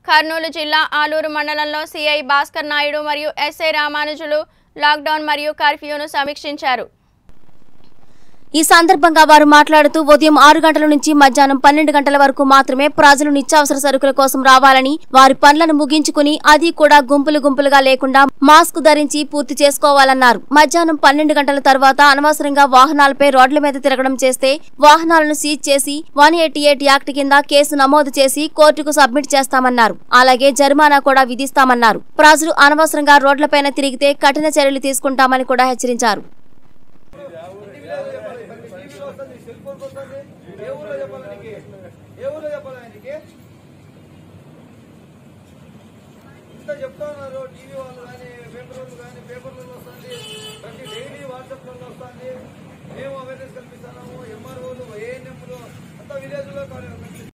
కర్నూలు జిల్లా ఆలూరు మండలంలో సిఐ భాస్కర్ నాయుడు మరియు ఎస్ఐ రామానుజులు లాక్డౌన్ మరియు కర్ఫ్యూను సమీక్షించారు ఈ సందర్భంగా వారు మాట్లాడుతూ ఉదయం ఆరు గంటల నుంచి మధ్యాహ్నం పన్నెండు గంటల వరకు మాత్రమే ప్రజలు నిత్యావసర సరుకుల కోసం రావాలని వారి పనులను ముగించుకుని అది కూడా గుంపులు గుంపులుగా లేకుండా మాస్క్ ధరించి పూర్తి చేసుకోవాలన్నారు మధ్యాహ్నం పన్నెండు గంటల తర్వాత అనవసరంగా వాహనాలపై రోడ్ల మీద తిరగడం చేస్తే వాహనాలను సీజ్ చేసి వన్ ఎయిటీ ఎయిట్ యాక్ట్ కింద కేసు నమోదు చేసి కోర్టుకు సబ్మిట్ చేస్తామన్నారు అలాగే జరిమానా కూడా విధిస్తామన్నారు ప్రజలు అనవసరంగా రోడ్లపైన తిరిగితే కఠిన చర్యలు తీసుకుంటామని కూడా హెచ్చరించారు సెల్ ఫోన్ వస్తుంది ఏ ఊళ్ళో చెప్పాలి నీకు ఏ ఊళ్ళో చెప్పాలి నీకు ఇంత చెప్తా ఉన్నారు టీవీ వాళ్ళు కానీ పేపర్ వాళ్ళు కానీ పేపర్లలో వస్తుంది ప్రతి డైలీ వాట్సాప్లలో వస్తుంది మేము అవేర్నెస్ కల్పిస్తున్నాము ఎంఆర్ఓలు ఏఎన్ఎంలు అంతా విలేజ్లో